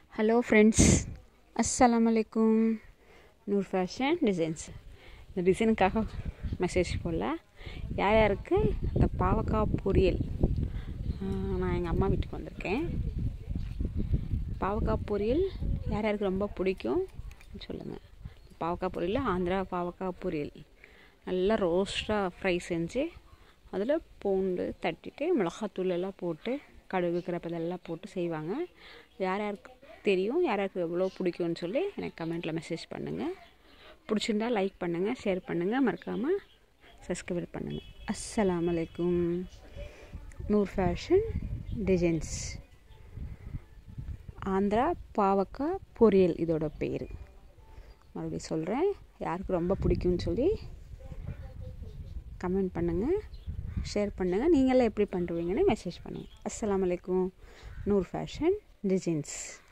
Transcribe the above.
hello friends அஸ்ஸலாமு அலைக்கும் Noor fashion designs இந்த டிசைனுக்காக மெசேஜ் போடல யார் யாருக்கு இந்த பாவக்காய் பொரியல் ஆஹ், நான் எங்கள் அம்மா வீட்டுக்கு வந்திருக்கேன் பாவக்காய் பொரியல் யார் யாருக்கு ரொம்ப பிடிக்கும் சொல்லுங்கள் பாவக்காய் பொரியல் ஆந்திரா பாவக்காய் பொரியல் நல்லா ரோஸ்ட்டாக ஃப்ரை செஞ்சு அதில் பூண்டு தட்டிட்டு மிளகாத்தூள் எல்லாம் போட்டு கடுகு கருவேப்பிலெல்லாம் போட்டு செய்வாங்க யார் யாருக்கு தெரியும் யார் யாருக்கு எவ்வளோ பிடிக்கும்னு சொல்லி எனக்கு கமெண்ட்டில் மெசேஜ் பண்ணுங்கள் பிடிச்சிருந்தா லைக் பண்ணுங்கள் ஷேர் பண்ணுங்கள் மறக்காமல் சப்ஸ்கிரைப் பண்ணுங்கள் அஸ்ஸலாமு அலைக்கும் நூர் ஃபேஷன் டிசைன்ஸ் ஆந்திரா பாவக்காய் பொரியல் இதோட பேர் மறுபடியும் சொல்கிறேன் யாருக்கு ரொம்ப பிடிக்கும்னு சொல்லி கமெண்ட் பண்ணுங்கள் ஷேர் பண்ணுங்கள் நீங்களாம் எப்படி பண்ணுறீங்கன்னு மெசேஜ் பண்ணுங்கள் அஸ்ஸலாமு அலைக்கும் நூர் ஃபேஷன் டிசைன்ஸ்